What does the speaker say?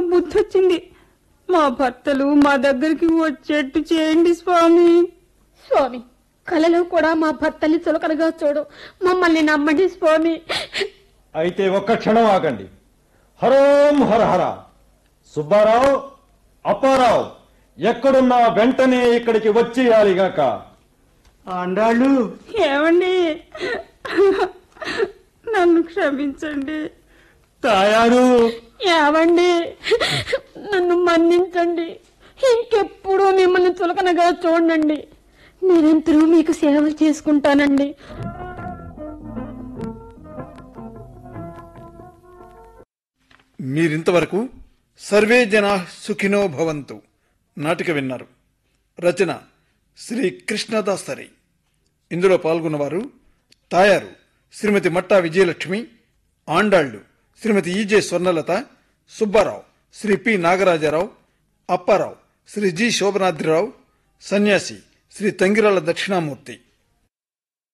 బుద్ధి వచ్చింది మా భర్తలు మా దగ్గరికి వచ్చేట్టు చేయండి స్వామి స్వామి కలలో కూడా మా భర్తల్ని చులకనగా చూడు మమ్మల్ని నమ్మండి స్వామి అయితే ఒక్క క్షణం ఆగండి హరోం హర హర సుబ్బారావు అప్పారావు ఎక్కడున్నా వెంటనే ఇక్కడికి వచ్చేయాలిగాక ఆండాళ్ళు ఏమండి నన్ను క్షమించండి తాయారు ఏవండి నన్ను మన్నించండి ఇంకెప్పుడు మిమ్మల్ని చులకనగా చూడండి నిరంతరం మీకు సేవలు చేసుకుంటానండి మీరింతవరకు సర్వే జనా సుఖినో భవంతు నాటిక విన్నారు రచన శ్రీ కృష్ణదాసరి ఇందులో పాల్గొన్నవారు Tayaru Shrimati Matta Vijayalakshmi Andallu Shrimati EJ Swarnalatha Subbarao Shri P Nagarajarao Apparao Shri G Shobhanadrirao Sanyasi Shri Tangirala Dakshinamurthy